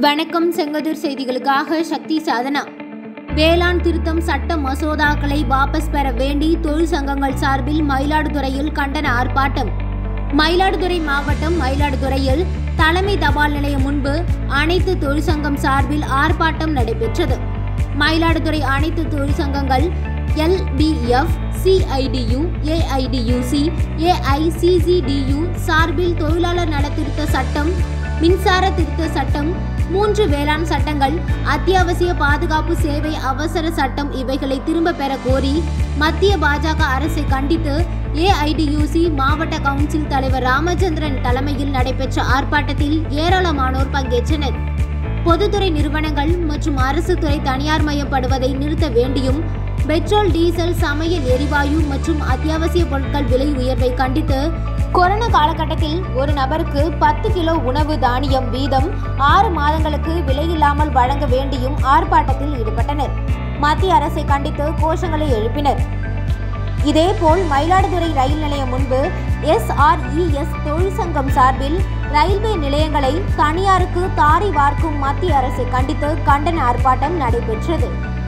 வணக்கம் செங்கதிர் செய்திகளுக்காக சக்தி சாதனா வேளாண் திருத்தம் சட்ட மசோதாக்களை வாபஸ் பெற வேண்டி தொழிற்சங்கங்கள் சார்பில் மயிலாடுதுறையில் கண்டன ஆர்ப்பாட்டம் மயிலாடுதுறை மாவட்டம் மயிலாடுதுறையில் தலைமை தபால் நிலையம் முன்பு அனைத்து தொழிற்சங்கம் சார்பில் ஆர்ப்பாட்டம் நடைபெற்றது மயிலாடுதுறை அனைத்து தொழிற்சங்கங்கள் எல்பிஎஃப் சிஐடியு ஏஐடியுசி ஏஐசிசிடியு சார்பில் தொழிலாளர் நல திருத்த சட்டம் மின்சார திருத்த சட்டம் மூன்று வேளாண் சட்டங்கள் அத்தியாவசிய பாதுகாப்பு சேவை அவசர சட்டம் இவைகளை திரும்ப பெற கோரி மத்திய பாஜக அரசை கண்டித்து ஏஐடியூசி மாவட்ட கவுன்சில் தலைவர் ராமச்சந்திரன் தலைமையில் நடைபெற்ற ஆர்ப்பாட்டத்தில் ஏராளமானோர் பங்கேற்றனர் பொதுத்துறை நிறுவனங்கள் மற்றும் அரசு துறை தனியார் மயப்படுவதை நிறுத்த வேண்டியும் பெட்ரோல் டீசல் சமையல் எரிவாயு மற்றும் அத்தியாவசிய பொருட்கள் விலை உயர்வை கண்டித்து கொரோனா காலகட்டத்தில் ஒரு நபருக்கு பத்து கிலோ உணவு தானியம் வீதம் ஆறு மாதங்களுக்கு விலையில்லாமல் வழங்க வேண்டியும் ஆர்ப்பாட்டத்தில் ஈடுபட்டனர் மத்திய அரசை கண்டித்து கோஷங்களை எழுப்பினர் இதேபோல் மயிலாடுதுறை ரயில் நிலையம் முன்பு எஸ்ஆர்இஎஸ் தொழிற்சங்கம் சார்பில் ரயில்வே நிலையங்களை தனியாருக்கு தாரி வார்க்கும் மத்திய அரசை கண்டித்து கண்டன ஆர்ப்பாட்டம் நடைபெற்றது